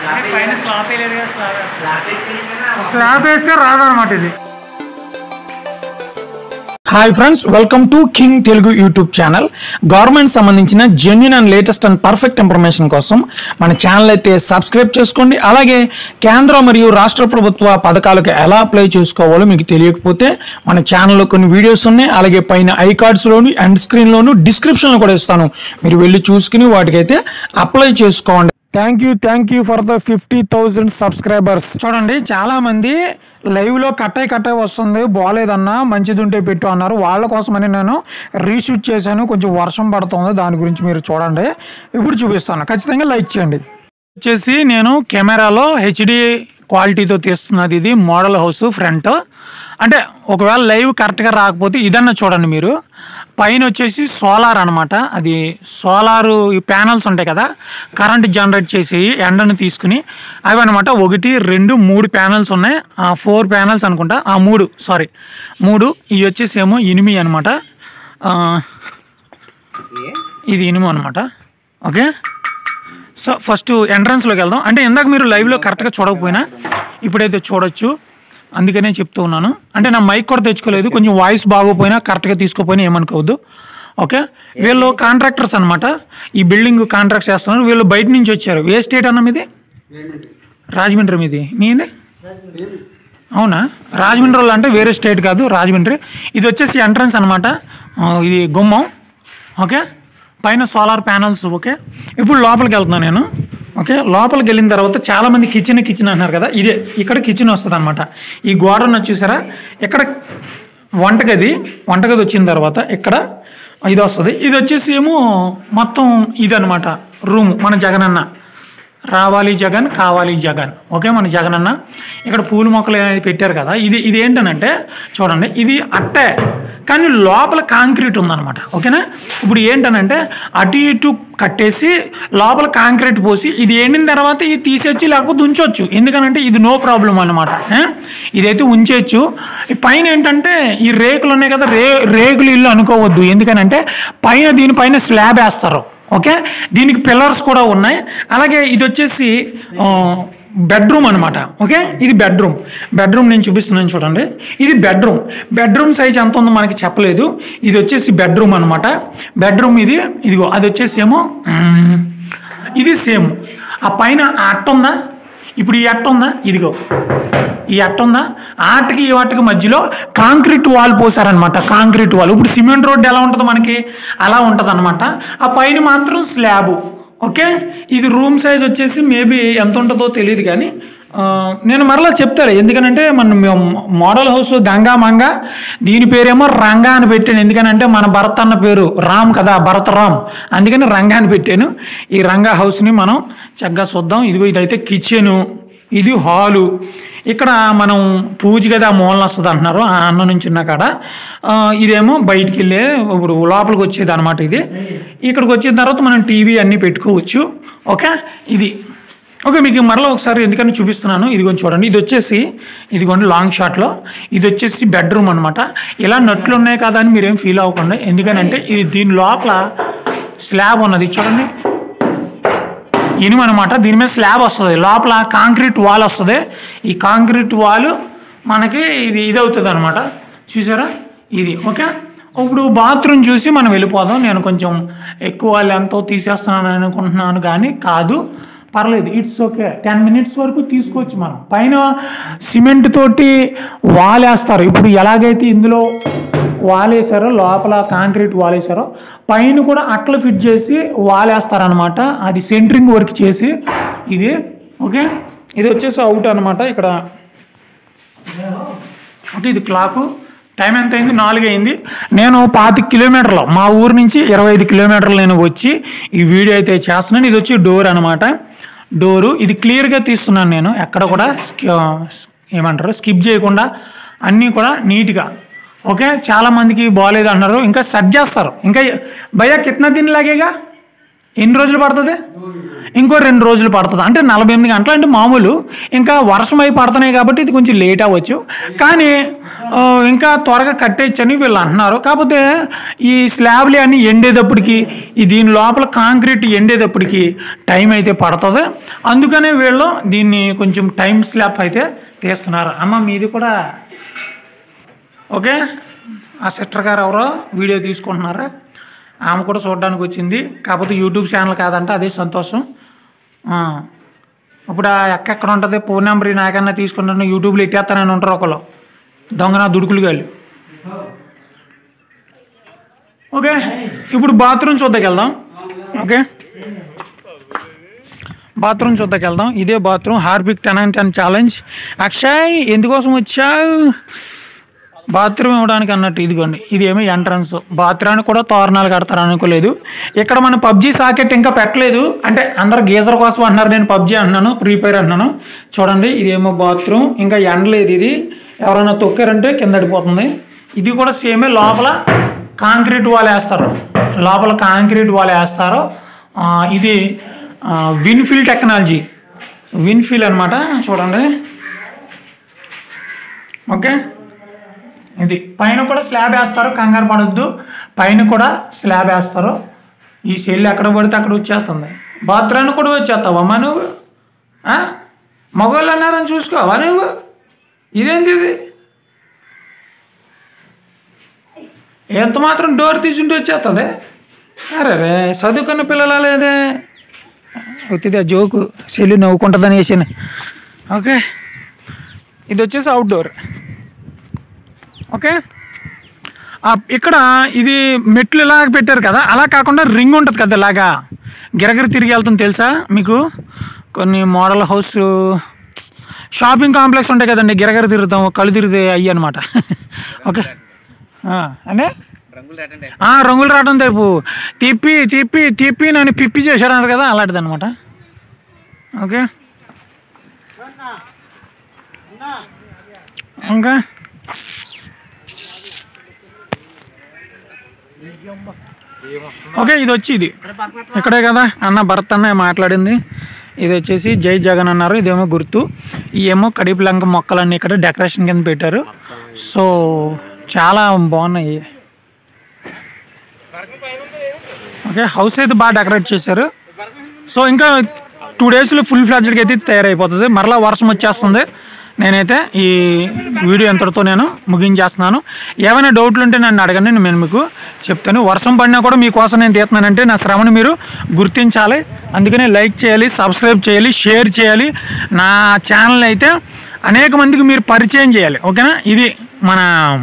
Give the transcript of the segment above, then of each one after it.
పైన స్లాబ్ వేయలేదు కదా స్లాబ్ స్లాబ్ వేస్తే రాదనమాట ఇది hi friends welcome to king Telugu YouTube channel government సంబంధించిన genuine and latest and perfect information కోసం మన ఛానల్ అయితే సబ్స్క్రైబ్ చేసుకోండి అలాగే కేంద్ర మరియు రాష్ట్ర ప్రభుత్వ పథకాలకు ఎలా అప్లై చేసుకోవాలో మీకు తెలియకపోతే మన ఛానల్లో కొన్ని వీడియోస్ ఉన్నాయి అలాగే పైన ఐ కార్డ్స్లోను అండ్ స్క్రీన్లోను డిస్క్రిప్షన్లో కూడా ఇస్తాను మీరు వెళ్ళి చూసుకుని వాటికైతే అప్లై చేసుకోండి thank you thank you for the fifty thousand subscribers చూడండి చాలా మంది లైవ్ లో కట్టాయి కట్టాయి వస్తుంది బాగాలేదన్నా మంచిది ఉంటే పెట్టు అన్నారు వాళ్ళ కోసమని నేను రీషూట్ చేశాను కొంచెం వర్షం పడుతుంది దాని గురించి మీరు చూడండి ఇప్పుడు చూపిస్తాను ఖచ్చితంగా లైక్ చేయండి వచ్చేసి నేను కెమెరాలో హెచ్డి క్వాలిటీతో తీస్తున్నది ఇది మోడల్ హౌస్ ఫ్రంట్ అంటే ఒకవేళ లైవ్ కరెక్ట్గా రాకపోతే ఇదన్నా చూడండి మీరు పైన వచ్చేసి సోలార్ అనమాట అది సోలారు ఈ ప్యానల్స్ ఉంటాయి కదా కరెంట్ జనరేట్ చేసి ఎండను తీసుకుని అవి అనమాట ఒకటి రెండు మూడు ప్యానల్స్ ఉన్నాయి ఆ ఫోర్ ప్యానల్స్ అనుకుంటా ఆ మూడు సారీ మూడు ఇవి వచ్చేసి ఏమో ఇనిమి అనమాట ఇది ఇనుము అనమాట ఓకే సో ఫస్ట్ ఎంట్రన్స్లోకి వెళ్దాం అంటే ఇందాక మీరు లైవ్లో కరెక్ట్గా చూడకపోయినా ఇప్పుడైతే చూడొచ్చు అందుకనే చెప్తూ ఉన్నాను అంటే నా మైక్ కూడా తెచ్చుకోలేదు కొంచెం వాయిస్ బాగోపోయినా కరెక్ట్గా తీసుకోపోయినా ఏమనుకోవద్దు ఓకే వీళ్ళు కాంట్రాక్టర్స్ అనమాట ఈ బిల్డింగ్ కాంట్రాక్ట్ చేస్తున్నారు వీళ్ళు బయట నుంచి వచ్చారు ఏ స్టేట్ అన్న మీది రాజమండ్రి మీది మీది అవునా రాజమండ్రి వాళ్ళు అంటే వేరే స్టేట్ కాదు రాజమండ్రి ఇది వచ్చేసి ఎంట్రన్స్ అనమాట ఇది గుమ్మం ఓకే పైన సోలార్ ప్యానల్స్ ఓకే ఇప్పుడు లోపలికి వెళ్తున్నాను నేను ఓకే లోపలికి వెళ్ళిన తర్వాత చాలామంది కిచెన్ కిచెన్ అన్నారు కదా ఇదే ఇక్కడ కిచెన్ వస్తుంది అనమాట ఈ గోడ ఉన్నది చూసారా ఇక్కడ వంటగది వంటగది వచ్చిన తర్వాత ఇక్కడ ఇది వస్తుంది ఇది వచ్చేసి ఏమో మొత్తం ఇదనమాట రూమ్ మన జగనన్న రావాలి జగన్ కావాలి జగన్ ఓకే మన జగన్ అన్న ఇక్కడ పూల మొక్కలు అనేది పెట్టారు కదా ఇది ఇది ఏంటనంటే చూడండి ఇది అట్టే కానీ లోపల కాంక్రీట్ ఉందన్నమాట ఓకేనా ఇప్పుడు ఏంటనంటే అటు ఇటు కట్టేసి లోపల కాంక్రీట్ పోసి ఇది ఎండిన తర్వాత ఇది తీసేయచ్చు లేకపోతే ఉంచవచ్చు ఎందుకనంటే ఇది నో ప్రాబ్లం అనమాట ఇదైతే ఉంచేయచ్చు ఈ పైన ఏంటంటే ఈ రేకులు ఉన్నాయి కదా రే రేకులు ఇల్లు అనుకోవద్దు ఎందుకనంటే పైన దీనిపైన స్లాబ్ వేస్తారు ఓకే దీనికి పిల్లర్స్ కూడా ఉన్నాయి అలాగే ఇది వచ్చేసి బెడ్రూమ్ అనమాట ఓకే ఇది బెడ్రూమ్ బెడ్రూమ్ నేను చూపిస్తున్నాను చూడండి ఇది బెడ్రూమ్ బెడ్రూమ్ సైజ్ ఎంత ఉందో మనకి చెప్పలేదు ఇది వచ్చేసి బెడ్రూమ్ అనమాట బెడ్రూమ్ ఇది ఇదిగో అది వచ్చేసి ఏమో మ్మ్, ఇది సేమ్ ఆ పైన ఆ అట్ట ఉందా ఇప్పుడు ఈ అట్ట ఉందా ఇదిగో ఈ అట్ట ఉందా ఆటకి ఈ వాటికి మధ్యలో కాంక్రీట్ వాల్ పోసారనమాట కాంక్రీట్ వాల్ ఇప్పుడు సిమెంట్ రోడ్ ఎలా ఉంటుందో మనకి అలా ఉంటుంది అనమాట ఆ పైన మాత్రం స్లాబ్ ఓకే ఇది రూమ్ సైజ్ వచ్చేసి మేబీ ఎంత ఉంటుందో తెలియదు కానీ ఆ, నేను మరలా చెప్తాను ఎందుకనంటే మన మేము మోడల్ హౌస్ గంగా మంగ దీని పేరేమో రంగా అని పెట్టాను ఎందుకనంటే మన భరత్ అన్న పేరు రామ్ కదా భరత్ రామ్ అందుకని రంగా అని పెట్టాను ఈ రంగా హౌస్ని మనం చక్కగా చూద్దాం ఇదిగో ఇదైతే కిచెను ఇది హాలు ఇక్కడ మనం పూజ గది ఆ మూలన వస్తుంది అంటున్నారు ఆ అన్న నుంచి ఉన్న కాడ ఆ, ఇదేమో బయటికి వెళ్ళే ఇప్పుడు లోపలికి వచ్చేది అనమాట ఇది ఇక్కడికి వచ్చిన తర్వాత మనం టీవీ అన్నీ పెట్టుకోవచ్చు ఓకే ఇది ఓకే మీకు మరలా ఒకసారి ఎందుకని చూపిస్తున్నాను ఇది కొంచెం చూడండి ఇది వచ్చేసి ఇదిగోండి లాంగ్ షాట్లో ఇది వచ్చేసి బెడ్రూమ్ అనమాట ఇలా నట్లు ఉన్నాయి కదా అని మీరేం ఫీల్ అవ్వకుండా ఎందుకనంటే ఇది దీని లోపల స్లాబ్ ఉన్నది చూడండి ఇనుము అనమాట దీని మీద స్లాబ్ వస్తుంది లోపల కాంక్రీట్ వాల్ వస్తుంది ఈ కాంక్రీట్ వాల్ మనకి ఇది ఇది అవుతుంది అనమాట చూసారా ఇది ఓకే ఇప్పుడు బాత్రూమ్ చూసి మనం వెళ్ళిపోదాం నేను కొంచెం ఎక్కువ ఎంతో తీసేస్తున్నాను అనుకుంటున్నాను కానీ కాదు పర్లేదు ఇట్స్ ఓకే టెన్ మినిట్స్ వరకు తీసుకోవచ్చు మనం పైన సిమెంట్ తోటి వాలేస్తారు ఇప్పుడు ఎలాగైతే ఇందులో వాలేసారో లోపల కాంక్రీట్ వాలేసారో పైన కూడా అట్లు ఫిట్ చేసి వాలేస్తారనమాట అది సెంటరింగ్ వర్క్ చేసి ఇది ఓకే ఇది వచ్చేసి అవుట్ అనమాట ఇక్కడ అంటే ఇది క్లాకు టైం ఎంత అయింది నాలుగు అయింది నేను పాతి కిలోమీటర్లు మా ఊరు నుంచి ఇరవై ఐదు కిలోమీటర్లు నేను వచ్చి ఈ వీడియో అయితే చేస్తున్నాను ఇది వచ్చి డోర్ అనమాట డోరు ఇది క్లియర్గా తీస్తున్నాను నేను ఎక్కడ కూడా స్కి- ఏమంటారు స్కిప్ చేయకుండా అన్నీ కూడా నీట్గా ఓకే చాలా మందికి బాగాలేదు అంటారు ఇంకా సెట్ చేస్తారు ఇంకా భయ్యా కిतना दिन लगेगा ఎన్ని రోజులు పడుతుంది ఇంకో రెండు రోజులు పడుతుంది అంటే నలభై ఎనిమిది గంటలు అంటే మామూలు ఇంకా వర్షం అయి పడుతున్నాయి కాబట్టి ఇది కొంచెం లేట్ అవ్వచ్చు కానీ ఆ, ఇంకా త్వరగా కట్టేయచ్చని వీళ్ళు అంటున్నారు కాకపోతే ఈ స్లాబ్లు అన్నీ ఎండేటప్పటికి ఈ దీని లోపల కాంక్రీట్ ఎండేటప్పటికి టైం అయితే పడుతుంది అందుకనే వీళ్ళు దీన్ని కొంచెం టైం స్లాబ్ అయితే తీస్తున్నారు అమ్మ మీది కూడా ఓకే ఆ సిస్టర్ గారు ఎవరో వీడియో తీసుకుంటున్నారా ఆమె కూడా చూడడానికి వచ్చింది కాకపోతే యూట్యూబ్ ఛానల్ కాదంట అదే సంతోషం ఆ. ఇప్పుడు ఆ అక్క ఎక్కడ ఉంటుంది ఫోన్ నెంబర్ నాకన్నా తీసుకుంటాను యూట్యూబ్లో ఎట్టేస్తానని ఉంటారు ఒకళ్ళు దొంగ నా దుడుకులు గాళ్ళు ఓకే ఇప్పుడు బాత్రూమ్ చూద్దకు వెళ్దాం ఓకే బాత్రూమ్ చూద్దకు వెళ్దాం ఇదే bathroom Harpic ten and ten challenge Akshay ఎందుకోసం వచ్చావు బాత్రూమ్ ఇవ్వడానికి అన్నట్టు ఇదిగోండి ఇది ఏమో ఎంట్రన్స్ బాత్రూమ్కి కూడా తోరణాలు కడతారు అనుకోలేదు ఇక్కడ మన పబ్జీ సాకెట్ ఇంకా పెట్టలేదు అంటే అందరు గీజర్ కోసం అంటున్నారు నేను పబ్జీ అంటున్నాను ఫ్రీ ఫైర్ అంటున్నాను చూడండి ఇదేమో బాత్రూమ్ ఇంకా ఎండలేదు ఇది ఎవరైనా తొక్కారంటే కింద పడిపోతుంది ఇది కూడా సేమే లోపల కాంక్రీట్ వాల్ వేస్తారు లోపల కాంక్రీట్ వాల్ వేస్తారు ఆ, ఇది విన్ఫిల్ టెక్నాలజీ విన్ఫిల్ అనమాట చూడండి ఓకే ఇది పైన కూడా స్లాబ్ వేస్తారు కంగారు పడొద్దు పైన కూడా స్లాబ్ వేస్తారు ఈ సెల్ ఎక్కడ పడితే అక్కడ వచ్చేస్తుంది బాత్రూమ్ కూడా వచ్చేస్తావమ్మా నువ్వు ఆ? మగవాళ్ళు అన్నారని చూసుకోవా నువ్వు ఇదేంటి ఇది ఎంత మాత్రం డోర్ తీసుంటే వచ్చేస్తుంది అరే రే చదువుకున్న పిల్లలా లేదే వచ్చింది ఆ జోకు సెల్లి నవ్వుకుంటుందని వేసాను ఓకే ఇది వచ్చేసి అవుట్డోర్ ఓకే ఆ, ఇక్కడ ఇది మెట్లు ఇలా పెట్టారు కదా అలా కాకుండా రింగ్ ఉంటుంది కదా ఇలాగా గిరగిర తిరిగి వెళ్తుంది తెలుసా మీకు కొన్ని మోడల్ హౌస్ షాపింగ్ కాంప్లెక్స్ ఉంటాయి కదండి గిరగిర తిరుగుతాం కళ్ళు తిరిగితే అయ్యి అనమాట ఓకే ఆ, అంటే ఆ, రంగులు రావడం టైపు తిప్పి తిప్పి తిప్పి నన్ను పిప్పి చేశారన్నారు కదా అలాంటిది అనమాట ఓకే ఇంకా ఓకే ఇది వచ్చి ఇది ఇక్కడే కదా అన్న భరత్ అన్న మాట్లాడింది ఇది వచ్చేసి జై జగన్ అన్నారు ఇదేమో గుర్తు ఇవేమో కడిపు లంక మొక్కలన్నీ ఇక్కడ డెకరేషన్ కింద పెట్టారు సో చాలా బాగున్నాయి ఓకే హౌస్ అయితే బాగా డెకరేట్ చేశారు సో ఇంకా టూ డేస్లో ఫుల్ ఫ్లాడ్జ్కి అయితే తయారైపోతుంది మరలా వర్షం వచ్చేస్తుంది నేనైతే ఈ వీడియో ఎంతటితో నేను ముగించేస్తున్నాను ఏమైనా డౌట్లు ఉంటే నన్ను అడగండి నేను మీకు చెప్తాను వర్షం పడినా కూడా మీకోసం నేను తీస్తున్నానంటే నా శ్రమను మీరు గుర్తించాలి అందుకనే లైక్ చేయాలి సబ్స్క్రైబ్ చేయాలి షేర్ చేయాలి నా ఛానల్ అయితే అనేక మందికి మీరు పరిచయం చేయాలి ఓకేనా ఇది మన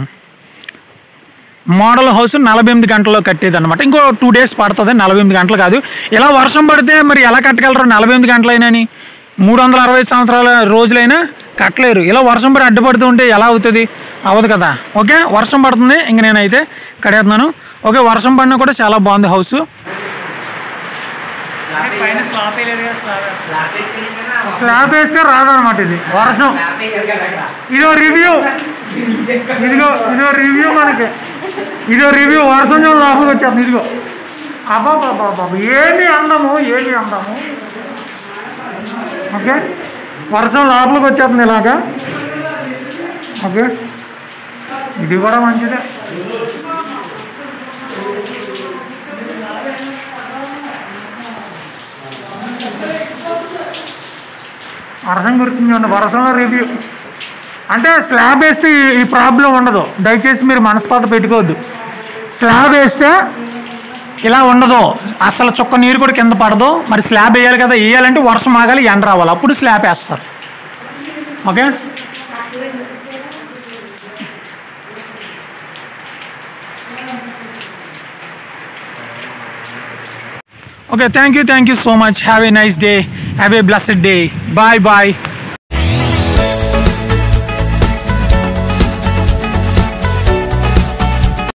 మోడల్ హౌస్ నలభై ఎనిమిది గంటల్లో కట్టేది అనమాట ఇంకో టూ డేస్ పడుతుంది నలభై ఎనిమిది గంటలు కాదు ఇలా వర్షం పడితే మరి ఎలా కట్టగలరు నలభై ఎనిమిది గంటలైనా మూడు వందల అరవై ఐదు సంవత్సరాల రోజులైనా కట్టలేరు ఇలా వర్షం పడి అడ్డుపడుతూ ఉంటే ఎలా అవుతుంది అవ్వదు కదా ఓకే వర్షం పడుతుంది ఇంక నేనైతే కడేస్తున్నాను ఓకే వర్షం పడినా కూడా చాలా బాగుంది హౌస్ పైన స్లాబ్ వేయలేదు కదా స్లాబ్ స్లాబ్ వేస్తే రాదనమాట ఇది వర్షం ఇదో రివ్యూ ఇదిగో ఇదో రివ్యూ మనకి ఇదో రివ్యూ వర్షం చూడ లోపలికి వచ్చేస్తుంది ఇదిగో అబ్బాబాబాబా ఏమి అందము ఏమి అందము ఓకే వర్షం లోపలికి వచ్చేస్తుంది ఇలాగా ఓకే ఇది కూడా మంచిదే వర్షం గుర్తుంది వర్షంలో రివ్యూ అంటే స్లాబ్ వేస్తే ఈ- ఈ ప్రాబ్లం ఉండదు దయచేసి మీరు మనస్పాత పెట్టుకోవద్దు స్లాబ్ వేస్తే ఇలా ఉండదు అసలు చుక్క నీరు కూడా కింద పడదు మరి స్లాబ్ వేయాలి కదా వేయాలంటే వర్షం ఆగాలి ఎండ రావాలి అప్పుడు స్లాబ్ వేస్తారు okay Okay, thank you, thank you so much. Have a nice day. Have a blessed day. Bye bye.